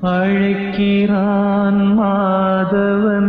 அழைக்கிறான் மாதவன்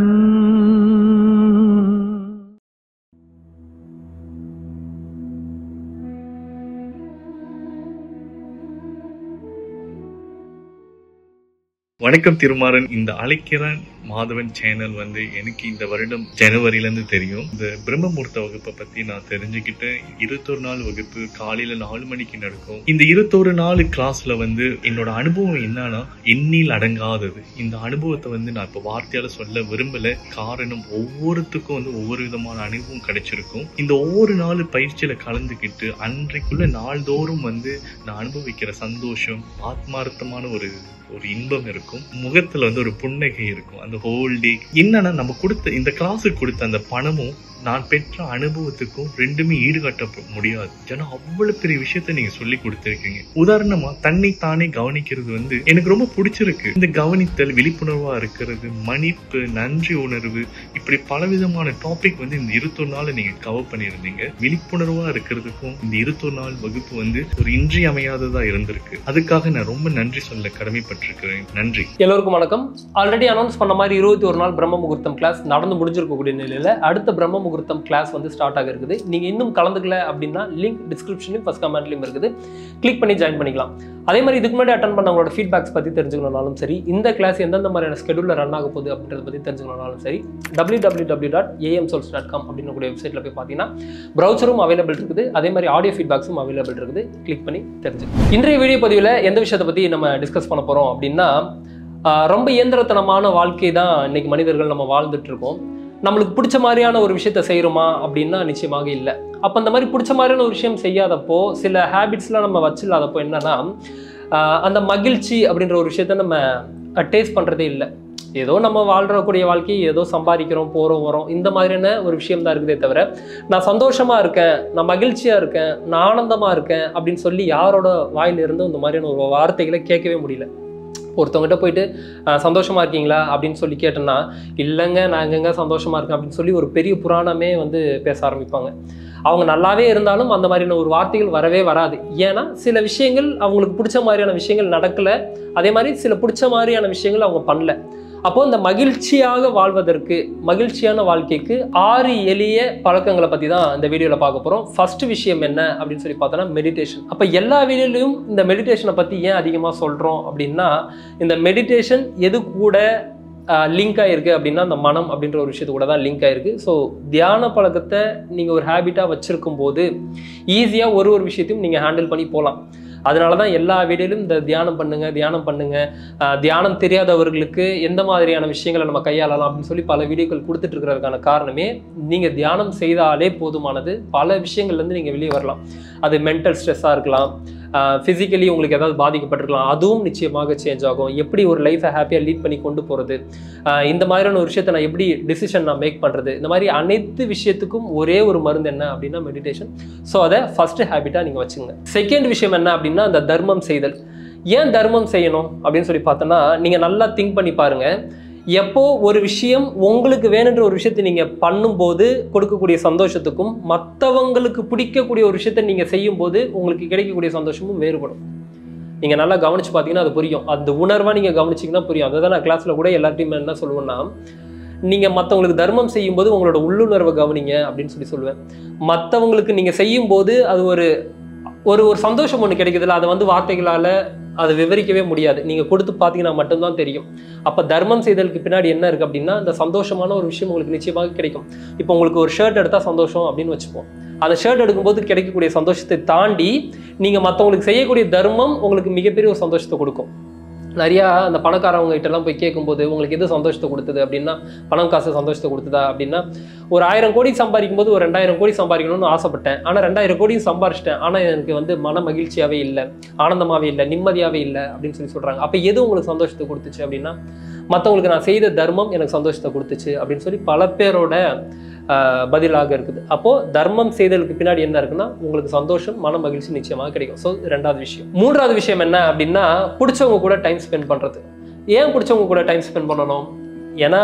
வணக்கம் திருமாறன் இந்த அழைக்கிறான் மாதவன் சேனல் வந்து எனக்கு இந்த வருடம் ஜனவரியிலேருந்து தெரியும் இந்த பிரம்மமுகூர்த்த வகுப்பை பற்றி நான் தெரிஞ்சுக்கிட்டு இருபத்தொரு நாள் வகுப்பு காலையில் நாலு மணிக்கு நடக்கும் இந்த இருபத்தொரு நாள் கிளாஸில் வந்து என்னோட அனுபவம் என்னன்னா எண்ணில் அடங்காதது இந்த அனுபவத்தை வந்து நான் இப்போ வார்த்தையால் சொல்ல விரும்பல காரணம் ஒவ்வொருத்துக்கும் வந்து ஒவ்வொரு விதமான அனுபவம் கிடைச்சிருக்கும் இந்த ஒவ்வொரு நாள் பயிற்சியில் கலந்துக்கிட்டு அன்றைக்குள்ள நாள்தோறும் வந்து நான் அனுபவிக்கிற சந்தோஷம் ஆத்மார்த்தமான ஒரு ஒரு இன்பம் இருக்கும் முகத்துல வந்து ஒரு புன்னகை இருக்கும் அந்த ஹோல் டே என்னன்னா நம்ம கொடுத்த இந்த கிளாஸுக்கு கொடுத்த அந்த பணமும் நான் பெற்ற அனுபவத்துக்கும் ரெண்டுமே ஈடுகட்ட முடியாது ஏன்னா அவ்வளவு பெரிய விஷயத்த நீங்க சொல்லி கொடுத்துருக்கீங்க உதாரணமா தன்னை தானே கவனிக்கிறது வந்து எனக்கு ரொம்ப பிடிச்சிருக்கு இந்த கவனித்தல் விழிப்புணர்வா இருக்கிறது மன்னிப்பு நன்றி உணர்வு இப்படி பலவிதமான டாபிக் வந்து இந்த இருபத்தொரு நாள் நீங்க கவர் பண்ணியிருந்தீங்க விழிப்புணர்வா இருக்கிறதுக்கும் இந்த இருபத்தொரு நாள் வகுப்பு வந்து ஒரு இன்றியமையாததா இருந்திருக்கு அதுக்காக நான் ரொம்ப நன்றி சொல்ல கடமைப்பட்டிருக்கிறேன் நன்றி எல்லோருக்கும் வணக்கம் ஆல்ரெடி அனௌன்ஸ் பண்ண மாதிரி இருபத்தி ஒரு நாள் பிரம்ம முகூர்த்தம் கிளாஸ் நடந்து முடிஞ்சிருக்கக்கூடிய நிலையில் அடுத்த பிரம்ம முகூர்த்தம் கிளாஸ் வந்து ஸ்டார்ட் ஆக இருக்குது நீங்கள் இன்னும் கலந்துக்கல அப்படின்னா லிங்க் டிஸ்கிரிப்ஷன்லையும் ஃபஸ்ட் கமெண்ட்லையும் இருக்குது கிளிக் பண்ணி ஜாயின் பண்ணிக்கலாம் அதே மாதிரி இதுக்கு முன்னாடி அட்டன் பண்ணவங்களோட ஃபீட்பேக்ஸ் பற்றி தெரிஞ்சுக்கணும்னாலும் சரி இந்த கிளாஸ் எந்தெந்த மாதிரியான ஸ்கெடியூலில் ரன் ஆக போகுது அப்படின்றத பற்றி தெரிஞ்சுக்கணும்னாலும் சரி W W W dot AM souls dot com அப்படின்னு கூடிய வெப்சைட்டில் போய் பார்த்தீங்கன்னா ப்ரௌச்சரும் அவைலபிள் இருக்குது அதே மாதிரி ஆடியோ ஃபீட்பேக்ஸும் அவைலபிள் இருக்குது கிளிக் பண்ணி தெரிஞ்சுக்கணும் இன்றைய வீடியோ பதிவில் எந்த விஷயத்தை பற்றி நம்ம டிஸ்கஸ் பண்ண போகிறோம் அப்படின்னா ஆஹ் ரொம்ப இயந்திரத்தனமான வாழ்க்கை தான் இன்னைக்கு மனிதர்கள் நம்ம வாழ்ந்துட்டு இருக்கோம் நம்மளுக்கு பிடிச்ச மாதிரியான ஒரு விஷயத்த செய்கிறோமா அப்படின்னா நிச்சயமாக இல்லை அப்போ அந்த மாதிரி பிடிச்ச மாதிரியான ஒரு விஷயம் செய்யாதப்போ சில ஹேபிட்ஸ்லாம் நம்ம வச்சில்லாதப்போ என்னன்னா ஆஹ் அந்த மகிழ்ச்சி அப்படின்ற ஒரு விஷயத்த நம்ம டேஸ்ட் பண்ணுறதே இல்லை ஏதோ நம்ம வாழ்றக்கூடிய வாழ்க்கை ஏதோ சம்பாதிக்கிறோம் போகிறோம் வரோம் இந்த மாதிரியான ஒரு விஷயம் தான் இருக்குதே தவிர நான் சந்தோஷமா இருக்கேன் நான் மகிழ்ச்சியா இருக்கேன் நான் ஆனந்தமா இருக்கேன் அப்படின்னு சொல்லி யாரோட வாயிலிருந்து இந்த மாதிரியான ஒரு வார்த்தைகளை கேட்கவே முடியல ஒருத்தவங்ககிட்ட போயிட்டு "அஹ், சந்தோஷமா இருக்கீங்களா அப்படின்னு சொல்லி கேட்டேன்னா இல்லைங்க நான் எங்கெங்க சந்தோஷமா இருக்கேன் அப்படின்னு சொல்லி ஒரு பெரிய புராணமே வந்து பேச ஆரம்பிப்பாங்க அவங்க நல்லாவே இருந்தாலும் அந்த மாதிரியான ஒரு வார்த்தைகள் வரவே வராது ஏன்னா சில விஷயங்கள் அவங்களுக்கு பிடிச்ச மாதிரியான விஷயங்கள் நடக்கல அதே மாதிரி சில பிடிச்ச மாதிரியான விஷயங்கள் அவங்க பண்ணல அப்போ இந்த மகிழ்ச்சியாக வாழ்வதற்கு மகிழ்ச்சியான வாழ்க்கைக்கு ஆறு எளிய பழக்கங்களை பற்றி தான் இந்த வீடியோவில் பார்க்க போகிறோம் ஃபர்ஸ்ட் விஷயம் என்ன அப்படின்னு சொல்லி பார்த்தோன்னா மெடிடேஷன் அப்போ எல்லா வீடியோலையும் இந்த மெடிடேஷனை பற்றி ஏன் அதிகமாக சொல்கிறோம் அப்படின்னா இந்த மெடிடேஷன் எது கூட லிங்க் ஆகிருக்கு அப்படின்னா அந்த மனம் அப்படின்ற ஒரு விஷயத்து கூட தான் லிங்க் ஆகிருக்கு ஸோ தியான பழக்கத்தை நீங்கள் ஒரு ஹேபிட்டாக வச்சுருக்கும் போது ஈஸியாக ஒரு ஒரு விஷயத்தையும் நீங்கள் ஹேண்டில் பண்ணி போகலாம் அதனால தான் எல்லா வீடியோலையும் இந்த தியானம் பண்ணுங்க தியானம் பண்ணுங்க ஆஹ் தியானம் தெரியாதவர்களுக்கு எந்த மாதிரியான விஷயங்களை நம்ம கையாளலாம் அப்படின்னு சொல்லி பல வீடியோக்கள் கொடுத்துட்டு இருக்கிறதுக்கான காரணமே நீங்கள் தியானம் செய்தாலே போதுமானது பல விஷயங்கள்லேருந்து நீங்கள் வெளியே வரலாம் அது மென்டல் ஸ்ட்ரெஸ்ஸாக இருக்கலாம் ஃபிசிக்கலி உங்களுக்கு ஏதாவது பாதிக்கப்பட்டிருக்கலாம் அதுவும் நிச்சயமாக சேஞ்ச் ஆகும் எப்படி ஒரு லைஃப்பை ஹாப்பியாக லீட் பண்ணி கொண்டு போகிறது இந்த மாதிரியான ஒரு விஷயத்தை நான் எப்படி டிசிஷன் நான் மேக் பண்ணுறது இந்த மாதிரி அனைத்து விஷயத்துக்கும் ஒரே ஒரு மருந்து என்ன அப்படின்னா மெடிடேஷன் ஸோ அதை ஃபர்ஸ்ட் ஹேபிட்டாக நீங்கள் வச்சுங்க செகண்ட் விஷயம் என்ன அப்படின்னா அந்த தர்மம் செய்தல் ஏன் தர்மம் செய்யணும் அப்படின்னு சொல்லி பார்த்தோன்னா நீங்கள் நல்லா திங்க் பண்ணி பாருங்கள் எப்போ ஒரு விஷயம் உங்களுக்கு வேணுன்ற ஒரு விஷயத்தை நீங்கள் பண்ணும்போது கொடுக்கக்கூடிய சந்தோஷத்துக்கும் மற்றவங்களுக்கு பிடிக்கக்கூடிய ஒரு விஷயத்தை நீங்கள் செய்யும்போது உங்களுக்கு கிடைக்கக்கூடிய சந்தோஷமும் வேறுபடும் நீங்கள் நல்லா கவனிச்சு பார்த்தீங்கன்னா அது புரியும் அந்த உணர்வாக நீங்கள் கவனிச்சிங்கன்னா புரியும் அதை தான் நான் கிளாஸில் கூட எல்லாத்தையுமே என்ன சொல்லுவேன்னா நீங்கள் மற்றவங்களுக்கு தர்மம் செய்யும்போது உங்களோட உள்ளுணர்வை கவனிங்க அப்படின்னு சொல்லி சொல்லுவேன் மற்றவங்களுக்கு நீங்கள் செய்யும்போது அது ஒரு ஒரு ஒரு சந்தோஷம் ஒன்று கிடைக்குதுல்ல அதை வந்து வார்த்தைகளால் அதை விவரிக்கவே முடியாது நீங்கள் கொடுத்து பார்த்தீங்கன்னா மட்டும்தான் தெரியும் அப்போ தர்மம் செய்தலுக்கு பின்னாடி என்ன இருக்குது அப்படின்னா அந்த சந்தோஷமான ஒரு விஷயம் உங்களுக்கு நிச்சயமாக கிடைக்கும் இப்போ உங்களுக்கு ஒரு ஷர்ட் எடுத்தால் சந்தோஷம் அப்படின்னு வச்சுப்போம் அந்த ஷர்ட் எடுக்கும்போது கிடைக்கக்கூடிய சந்தோஷத்தை தாண்டி நீங்கள் மற்றவங்களுக்கு செய்யக்கூடிய தர்மம் உங்களுக்கு மிகப்பெரிய ஒரு சந்தோஷத்தை கொடுக்கும் நிறையா அந்த பணக்காரவங்க கிட்டலாம் போய் கேட்கும்போது உங்களுக்கு எது சந்தோஷத்தை கொடுத்தது அப்படின்னா பணம் காசு சந்தோஷத்தை கொடுத்ததா அப்படின்னா ஒரு ஆயிரம் கோடி சம்பாதிக்கும் போது ஒரு ரெண்டாயிரம் கோடி சம்பாதிக்கணும்னு ஆசைப்பட்டேன் ஆனால் ரெண்டாயிரம் கோடியும் சம்பாரிச்சிட்டேன் ஆனால் எனக்கு வந்து மன மகிழ்ச்சியாகவே இல்லை ஆனந்தமாகவே இல்லை நிம்மதியாகவே இல்லை அப்படின்னு சொல்லி சொல்கிறாங்க அப்போ எது உங்களுக்கு சந்தோஷத்தை கொடுத்துச்சு அப்படின்னா மற்றவங்களுக்கு நான் செய்த தர்மம் எனக்கு சந்தோஷத்தை கொடுத்துச்சு அப்படின்னு சொல்லி பல பேரோட ஆஹ், பதிலாக இருக்குது அப்போது தர்மம் செய்தலுக்கு பின்னாடி என்ன இருக்குன்னா உங்களுக்கு சந்தோஷம் மன மகிழ்ச்சி நிச்சயமாக கிடைக்கும் ஸோ ரெண்டாவது விஷயம் மூன்றாவது விஷயம் என்ன அப்படின்னா பிடிச்சவங்க கூட டைம் ஸ்பெண்ட் பண்ணுறது ஏன் பிடிச்சவங்க கூட டைம் ஸ்பெண்ட் பண்ணணும் ஏன்னா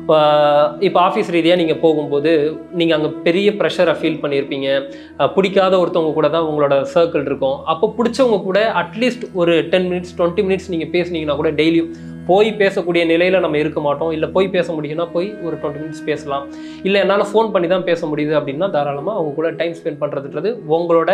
இப்போ ஆஃபீஸ் ரீதியாக நீங்கள் போகும்போது நீங்கள் அங்கே பெரிய ப்ரெஷரை ஃபீல் பண்ணியிருப்பீங்க அஹ் பிடிக்காத ஒருத்தவங்க கூட தான் உங்களோட சர்க்கிள் இருக்கும் அப்போ பிடிச்சவங்க கூட அட்லீஸ்ட் ஒரு டென் மினிட்ஸ் டுவெண்ட்டி மினிட்ஸ் நீங்கள் பேசுனீங்கன்னா கூட டெய்லியும் போய் பேசக்கூடிய நிலையில் நம்ம இருக்க மாட்டோம் இல்லை போய் பேச முடியும்னா போய் ஒரு டுவெண்ட்டி மினிட்ஸ் பேசலாம் இல்லை என்னால் ஃபோன் பண்ணி தான் பேச முடியுது அப்படின்னா தாராளமாக அவங்க கூட டைம் ஸ்பெண்ட் பண்ணுறதுன்றது உங்களோட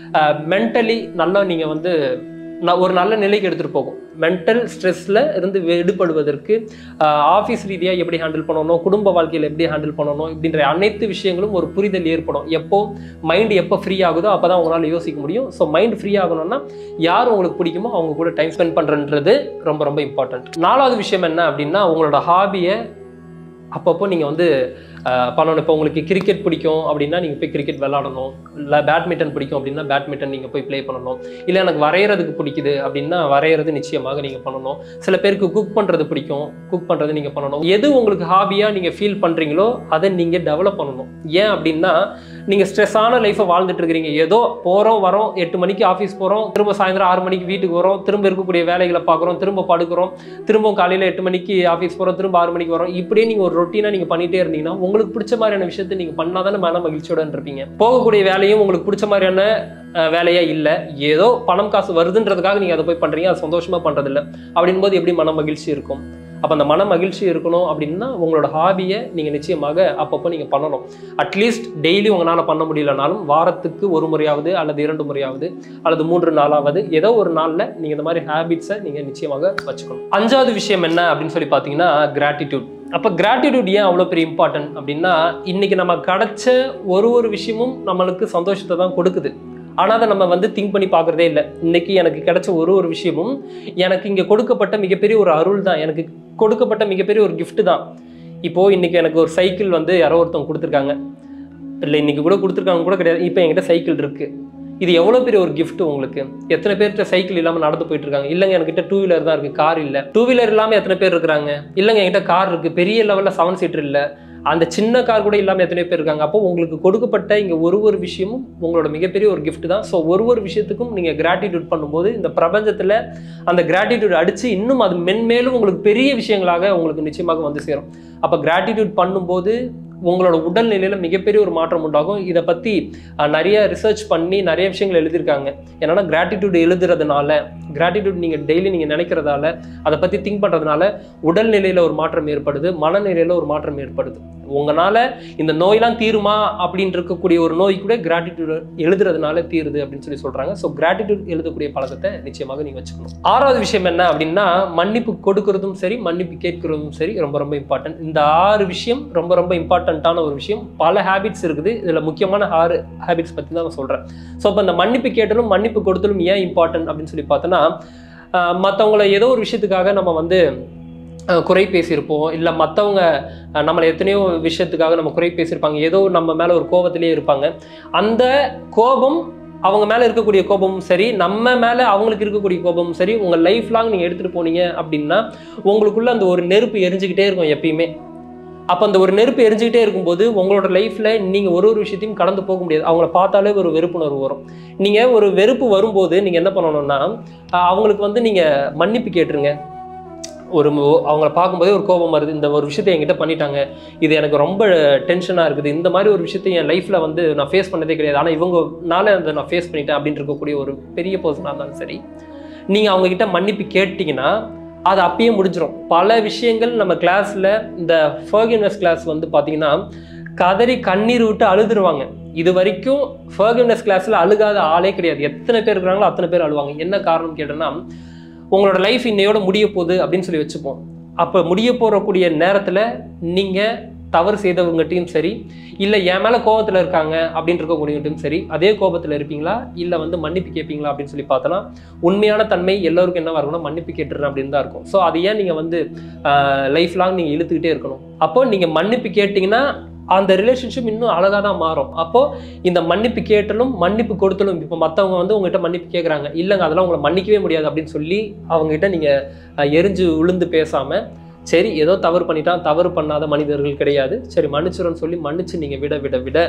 மென்டலி நல்லா நீங்கள் வந்து நான் ஒரு நல்ல நிலைக்கு எடுத்துகிட்டு போகும் மென்டல் ஸ்ட்ரெஸ்ஸில் இருந்து விடுபடுவதற்கு ஆஃபீஸ் ரீதியாக எப்படி ஹேண்டில் பண்ணணும் குடும்ப வாழ்க்கையில் எப்படி ஹேண்டில் பண்ணணும் இப்படின்ற அனைத்து விஷயங்களும் ஒரு புரிதல் ஏற்படும் எப்போ மைண்ட் எப்போ ஃப்ரீ ஆகுதோ அப்போ தான் உங்களால் யோசிக்க முடியும் ஸோ மைண்ட் ஃப்ரீ ஆகணும்னா யார் உங்களுக்கு பிடிக்குமோ அவங்க கூட டைம் ஸ்பெண்ட் பண்ணுறன்றது ரொம்ப ரொம்ப இம்பார்ட்டன்ட் நாலாவது விஷயம் என்ன அப்படின்னா உங்களோட ஹாபியை அப்பப்போ நீங்கள் வந்து அஹ், பண்ணணும் இப்போ உங்களுக்கு கிரிக்கெட் பிடிக்கும் அப்படின்னா நீங்கள் போய் கிரிக்கெட் விளாடணும் இல்லை பேட்மிண்டன் பிடிக்கும் அப்படின்னா பேட்மிண்டன் நீங்கள் போய் ப்ளே பண்ணணும் இல்லை எனக்கு வரைகிறதுக்கு பிடிக்குது அப்படின்னா வரைகிறது நிச்சயமாக நீங்கள் பண்ணணும் சில பேருக்கு குக் பண்ணுறது பிடிக்கும் குக் பண்ணுறது நீங்கள் பண்ணணும் எது உங்களுக்கு ஹாபியாக நீங்கள் ஃபீல் பண்ணுறீங்களோ அதை நீங்கள் டெவலப் பண்ணணும் ஏன் அப்படின்னா நீங்கள் ஸ்ட்ரெஸ்ஸான லைஃப்பை வாழ்ந்துட்டு இருக்கிறீங்க ஏதோ போகிறோம் வரோம் எட்டு மணிக்கு ஆஃபீஸ் போகிறோம் திரும்ப சாயந்தரம் ஆறு மணிக்கு வீட்டுக்கு வரோம் திரும்ப இருக்கக்கூடிய வேலைகளை பார்க்குறோம் திரும்ப படுக்கிறோம் திரும்ப காலையில் எட்டு மணிக்கு ஆஃபீஸ் போகிறோம் திரும்ப ஆறு மணிக்கு வரோம் இப்படியே நீங்கள் ஒரு ரொட்டீனாக நீங்கள் பண்ணிகிட்டே இருந்தீங்கன்னா உங்களுக்கு பிடிச்ச மாதிரியான விஷயத்தை நீங்கள் பண்ணால் தானே மன மகிழ்ச்சியோட இருப்பீங்க போகக்கூடிய வேலையும் உங்களுக்கு பிடிச்ச மாதிரியான அஹ், வேலையா இல்லை ஏதோ பணம் காசு வருதுன்றதுக்காக நீங்கள் அதை போய் பண்ணுறீங்க அது சந்தோஷமாக பண்ணுறதில்ல அப்படின் போது எப்படி மன மகிழ்ச்சி இருக்கும் அப்போ அந்த மன மகிழ்ச்சி இருக்கணும் அப்படின்னா உங்களோட ஹாபியை நீங்கள் நிச்சயமாக அப்பப்போ நீங்கள் பண்ணணும் அட்லீஸ்ட் டெய்லி உங்களால் பண்ண முடியலனாலும் வாரத்துக்கு ஒரு முறையாவது அல்லது இரண்டு முறையாவது அல்லது மூன்று நாளாவது ஏதோ ஒரு நாளில் நீங்கள் இந்த மாதிரி ஹேபிட்ஸை நீங்கள் நிச்சயமாக வச்சுக்கணும் அஞ்சாவது விஷயம் என்ன அப்படின்னு சொல்லி பார்த்தீங்கன்னா கிராட்டிடியூட் அப்போ கிராட்டிடியூட் ஏன் அவ்வளோ பெரிய இம்பார்ட்டன்ட் அப்படின்னா இன்னைக்கு நம்ம கிடைச்ச ஒரு ஒரு விஷயமும் நம்மளுக்கு சந்தோஷத்தை தான் கொடுக்குது ஆனால் அதை நம்ம வந்து திங்க் பண்ணி பார்க்குறதே இல்லை இன்னைக்கு எனக்கு கிடைச்ச ஒரு ஒரு விஷயமும் எனக்கு இங்கே கொடுக்கப்பட்ட மிகப்பெரிய ஒரு அருள் தான் எனக்கு கொடுக்கப்பட்ட மிகப்பெரிய ஒரு gift தான் இப்போது இன்னைக்கு எனக்கு ஒரு சைக்கிள் வந்து யாரோ ஒருத்தவங்க கொடுத்துருக்காங்க இல்லை இன்னைக்கு கூட கொடுத்துருக்காங்க கூட கிடையாது இப்போ என்கிட்ட சைக்கிள் இருக்கு இது எவ்வளோ பெரிய ஒரு gift உங்களுக்கு எத்தனை பேர்கிட்ட சைக்கிள் இல்லாமல் நடந்து போயிட்டு இருக்காங்க இல்லைங்க என்கிட்ட டூ வீலர் தான் இருக்குது கார் இல்லை டூ வீலர் இல்லாமல் எத்தனை பேர் இருக்கிறாங்க இல்லைங்க என்கிட்ட கார் இருக்குது பெரிய லெவலில் செவன் சீட்டர் இல்லை அந்த சின்ன கார் கூட இல்லாமல் எத்தனை பேர் இருக்காங்க அப்போ உங்களுக்கு கொடுக்கப்பட்ட இங்கே ஒரு ஒரு விஷயமும் உங்களோட மிகப்பெரிய ஒரு gift தான் ஸோ ஒரு ஒரு விஷயத்துக்கும் நீங்கள் கிராட்டிடியூட் பண்ணும்போது இந்த பிரபஞ்சத்தில் அந்த கிராட்டிடியூட் அடித்து இன்னும் அது மென்மேலும் உங்களுக்கு பெரிய விஷயங்களாக உங்களுக்கு நிச்சயமாக வந்து சேரும் அப்போ கிராட்டிடியூட் பண்ணும்போது உங்களோட உடல்நிலையில மிகப்பெரிய ஒரு மாற்றம் உண்டாகும் இதை பற்றி நிறைய ரிசர்ச் பண்ணி நிறைய விஷயங்கள் எழுதியிருக்காங்க என்னன்னா கிராட்டிடியூட் எழுதுறதுனால கிராட்டிடியூட் நீங்கள் டெய்லி நீங்கள் நினைக்கிறதால அதை பற்றி திங்க் பண்ணுறதுனால உடல்நிலையில் ஒரு மாற்றம் ஏற்படுது மனநிலையில் ஒரு மாற்றம் ஏற்படுது உங்களால் இந்த நோயெல்லாம் தீருமா அப்படின்னு இருக்கக்கூடிய ஒரு நோய் கூட கிராட்டிடியூட் எழுதுறதுனால தீருது அப்படின்னு சொல்லி சொல்கிறாங்க ஸோ கிராட்டிடியூட் எழுதக்கூடிய பழக்கத்தை நிச்சயமாக நீங்கள் வச்சுக்கணும் ஆறாவது விஷயம் என்ன அப்படின்னா மன்னிப்பு கொடுக்கறதும் சரி மன்னிப்பு கேட்கறதும் சரி ரொம்ப ரொம்ப இம்பார்ட்டன்ட் இந்த ஆறு விஷயம் ரொம்ப ரொம்ப இம்பார்ட்டண்ட்டான ஒரு விஷயம் பல ஹேபிட்ஸ் இருக்குது இதில் முக்கியமான ஆறு ஹேபிட்ஸ் பற்றி தான் நான் சொல்கிறேன் ஸோ இப்போ இந்த மன்னிப்பு கேட்டலும் மன்னிப்பு கொடுத்தலும் ஏன் இம்பார்ட்டன்ட் அப்படின்னு சொல்லி பார்த்தோன்னா மற்றவங்கள ஏதோ ஒரு விஷயத்துக்காக நம்ம வந்து அஹ், குறை பேசியிருப்போம் இல்லை மற்றவங்க நம்மளை எத்தனையோ விஷயத்துக்காக நம்ம குறை பேசியிருப்பாங்க ஏதோ நம்ம மேலே ஒரு கோபத்திலேயே இருப்பாங்க அந்த கோபம் அவங்க மேலே இருக்கக்கூடிய கோபமும் சரி நம்ம மேலே அவங்களுக்கு இருக்கக்கூடிய கோபமும் சரி உங்கள் லைஃப் லாங் நீங்கள் எடுத்துகிட்டு போனீங்க அப்படின்னா உங்களுக்குள்ள அந்த ஒரு நெருப்பு எரிஞ்சுக்கிட்டே இருக்கும் எப்பயுமே அப்போ அந்த ஒரு நெருப்பு எரிஞ்சுக்கிட்டே இருக்கும்போது உங்களோட லைஃப்பில் நீங்கள் ஒரு ஒரு விஷயத்தையும் கடந்து போக முடியாது அவங்கள பார்த்தாலே ஒரு வெறுப்புணர்வு வரும் நீங்கள் ஒரு வெறுப்பு வரும்போது நீங்கள் என்ன பண்ணணும்னா அஹ், அவங்களுக்கு வந்து நீங்கள் மன்னிப்பு கேட்டுருங்க ஒரு மு- அவங்கள பார்க்கும்போதே ஒரு கோபம் வருது இந்த ஒரு விஷயத்தை என்கிட்ட பண்ணிட்டாங்க இது எனக்கு ரொம்ப டென்ஷனாக இருக்குது இந்த மாதிரி ஒரு விஷயத்தை என் லைஃப்பில் வந்து நான் ஃபேஸ் பண்ணதே கிடையாது ஆனால் இவங்கனால அதை நான் ஃபேஸ் பண்ணிட்டேன் அப்படின்னு இருக்கக்கூடிய ஒரு பெரிய பர்சனாக இருந்தாலும் சரி நீங்கள் அவங்கக்கிட்ட மன்னிப்பு கேட்டிங்கன்னா அது அப்பயே முடிஞ்சிடும் பல விஷயங்கள் நம்ம கிளாஸில் இந்த ஃபர்கிவ்னஸ் கிளாஸ் வந்து பார்த்தீங்கன்னா கதறி கண்ணீர் விட்டு அழுதுருவாங்க இது வரைக்கும் ஃபர்கிவ்னஸ் கிளாஸில் அழுகாத ஆளே கிடையாது எத்தனை பேர் இருக்கிறாங்களோ அத்தனை பேர் அழுவாங்க என்ன காரணம் கேட்டோன்னா உங்களோட லைஃப் இன்னையோட முடிய போகுது அப்படின்னு சொல்லி வச்சுப்போம் அப்போ முடிய போகக்கூடிய நேரத்தில் நீங்கள் தவறு செய்தவங்ககிட்டையும் சரி இல்லை என் மேலே கோபத்தில் இருக்காங்க அப்படின்னு இருக்கக்கூடியவங்ககிட்டையும் சரி அதே கோபத்தில் இருப்பீங்களா இல்லை வந்து மன்னிப்பு கேட்பீங்களா அப்படின்னு சொல்லி பார்த்தோன்னா உண்மையான தன்மை எல்லோருக்கும் என்னவா இருக்கும்னா மன்னிப்பு கேட்டுறேன் அப்படின்னு தான் இருக்கும் ஸோ அது ஏன் நீங்கள் வந்து லைஃப் லாங் நீங்கள் இழுத்துக்கிட்டே இருக்கணும் அப்போ நீங்கள் மன்னிப்பு கேட்டிங்கன்னா அந்த ரிலேஷன்ஷிப் இன்னும் அழகாக தான் மாறும் அப்போ இந்த மன்னிப்பு கேட்டலும் மன்னிப்பு கொடுத்தலும் இப்போ மற்றவங்க வந்து உங்ககிட்ட மன்னிப்பு கேட்குறாங்க இல்லைங்க அதெல்லாம் உங்களை மன்னிக்கவே முடியாது அப்படின்னு சொல்லி அவங்ககிட்ட நீங்கள் எரிஞ்சு உளுந்து பேசாமல் சரி ஏதோ தவறு பண்ணிட்டான் தவறு பண்ணாத மனிதர்கள் கிடையாது சரி மன்னிச்சிருன்னு சொல்லி மன்னிச்சு நீங்கள் விட விட விட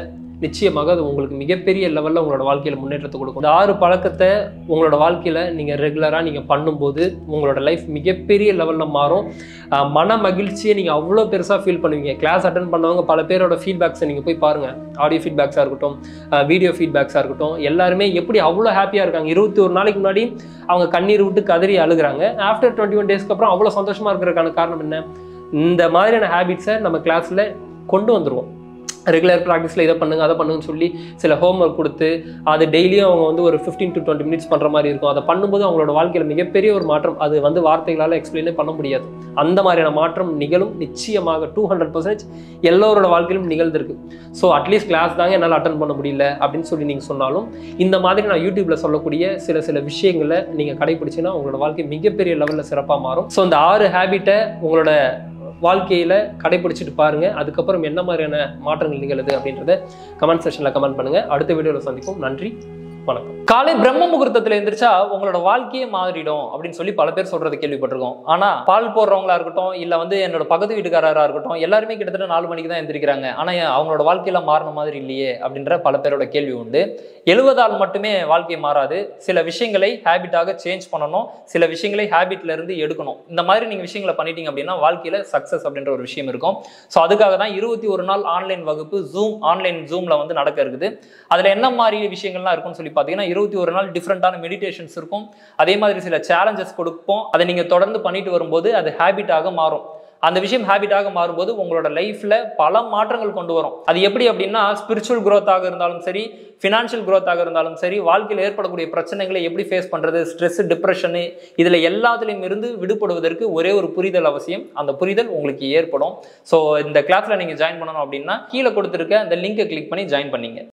நிச்சயமாக அது உங்களுக்கு மிகப்பெரிய லெவலில் உங்களோட வாழ்க்கையில் முன்னேற்றத்தை கொடுக்கும் இந்த ஆறு பழக்கத்தை உங்களோட வாழ்க்கையில் நீங்கள் ரெகுலராக நீங்கள் பண்ணும்போது உங்களோட லைஃப் மிகப்பெரிய லெவலில் மாறும் ஆஹ் மன மகிழ்ச்சியை நீங்கள் அவ்வளோ பெருசாக ஃபீல் பண்ணுவீங்க கிளாஸ் அட்டன் பண்ணவங்க பல பேரோட ஃபீட்பேக்ஸை நீங்கள் போய் பாருங்கள் ஆடியோ ஃபீட்பேக்ஸாக இருக்கட்டும் வீடியோ ஃபீட்பேக்ஸாக இருக்கட்டும் எல்லாருமே எப்படி அவ்வளோ ஹாப்பியாக இருக்காங்க இருபத்தி ஒரு நாளைக்கு முன்னாடி அவங்க கண்ணீர் விட்டு கதறி அழுகுறாங்க ஆஃப்டர் டுவெண்ட்டி ஒன் டேஸ்க்கு அப்புறம் அவ்வளோ சந்தோஷமாக இருக்கிறதுக்கான காரணம் என்ன இந்த மாதிரியான ஹேபிட்ஸை நம்ம கிளாஸில் கொண்டு வந்துருவோம் ரெகுலர் ப்ராக்டிஸில் இதை பண்ணுங்க அதை பண்ணுங்கன்னு சொல்லி சில ஹோம்ஒர்க் கொடுத்து அது டெய்லியும் அவங்க வந்து ஒரு ஃபிஃப்டீன் டு டுவெண்ட்டி மினிட்ஸ் பண்ணுற மாதிரி இருக்கும் அதை பண்ணும்போது அவங்களோட வாழ்க்கையில் மிகப்பெரிய ஒரு மாற்றம் அது வந்து வார்த்தைகளால் எக்ஸ்பிளைனே பண்ண முடியாது அந்த மாதிரியான மாற்றம் நிகழும் நிச்சயமாக டூ ஹண்ட்ரட் பர்சன்டேஜ் எல்லோரோட வாழ்க்கையிலும் நிகழ்ந்திருக்கு ஸோ அட்லீஸ்ட் கிளாஸ் தாங்க என்னால் அட்டன் பண்ண முடியல அப்படின்னு சொல்லி நீங்கள் சொன்னாலும் இந்த மாதிரி நான் யூடியூப்பில் சொல்லக்கூடிய சில சில விஷயங்களை நீங்கள் கடைபிடிச்சிங்கன்னா உங்களோட வாழ்க்கை மிகப்பெரிய லெவலில் சிறப்பாக மாறும் ஸோ இந்த ஆறு ஹேபிட்டை உங்களோட வாழ்க்கையில் கடைபிடிச்சிட்டு பாருங்க அதுக்கப்புறம் என்ன மாதிரியான மாற்றங்கள் நிகழுது அப்படின்றத கமெண்ட் செக்ஷனில் கமெண்ட் பண்ணுங்க அடுத்த வீடியோவில் சந்திப்போம் நன்றி வணக்கம் காலை பிரம்ம முகூர்த்தத்துல எந்திரிச்சா உங்களோட வாழ்க்கையே மாறிடும் அப்படின்னு சொல்லி பல பேர் சொல்றது கேள்விப்பட்டிருக்கோம் ஆனா பால் போடுறவங்களா இருக்கட்டும் இல்ல வந்து என்னோட பக்கத்து வீட்டுக்காரரா இருக்கட்டும் எல்லாருமே கிட்டத்தட்ட நாலு மணிக்கு தான் எந்திரிக்கிறாங்க ஆனா ஏன் அவங்களோட வாழ்க்கையில மாறின மாதிரி இல்லையே அப்படின்ற பல பேரோட கேள்வி உண்டு எழுவதால் மட்டுமே வாழ்க்கை மாறாது சில விஷயங்களை ஹேபிட்டாக சேஞ்ச் பண்ணணும் சில விஷயங்களை ஹேபிட்ல இருந்து எடுக்கணும் இந்த மாதிரி நீங்க விஷயங்களை பண்ணிட்டீங்க அப்படின்னா வாழ்க்கையில சக்சஸ் அப்படின்ற ஒரு விஷயம் இருக்கும் ஸோ அதுக்காக தான் இருபத்தி ஒரு நாள் ஆன்லைன் வகுப்பு ஜூம் ஆன்லைன் ஜூம்ல வந்து நடக்க இருக்குது அதுல என்ன மாதிரி விஷயங்கள்லாம் இருக்கும்னு சொல்லி பார்த்தீங்கன்னா இருபத்தி ஒரு நாள் டிஃப்ரெண்டான மெடிடேஷன்ஸ் இருக்கும் அதே மாதிரி சில சேலஞ்சஸ் கொடுப்போம் அதை நீங்க தொடர்ந்து பண்ணிட்டு வரும்போது அது ஹேபிட்டாக மாறும் அந்த விஷயம் ஹேபிட்டாக மாறும்போது உங்களோட லைஃப்ல பல மாற்றங்கள் கொண்டு வரும் அது எப்படி அப்படின்னா ஸ்பிரிச்சுவல் growth-ஆக இருந்தாலும் சரி ஃபினான்ஷியல் growth-ஆக இருந்தாலும் சரி வாழ்க்கையில் ஏற்படக்கூடிய பிரச்சனைகளை எப்படி ஃபேஸ் பண்றது ஸ்ட்ரெஸ் டிப்ரெஷனு இதுல எல்லாத்துலேயும் இருந்து விடுபடுவதற்கு ஒரே ஒரு புரிதல் அவசியம் அந்த புரிதல் உங்களுக்கு ஏற்படும் ஸோ இந்த கிளாஸ்ல நீங்க ஜாயின் பண்ணணும் அப்படின்னா கீழே கொடுத்துருக்க அந்த லிங்கை கிளிக் பண்ணி ஜாயின் பண்ணீங்க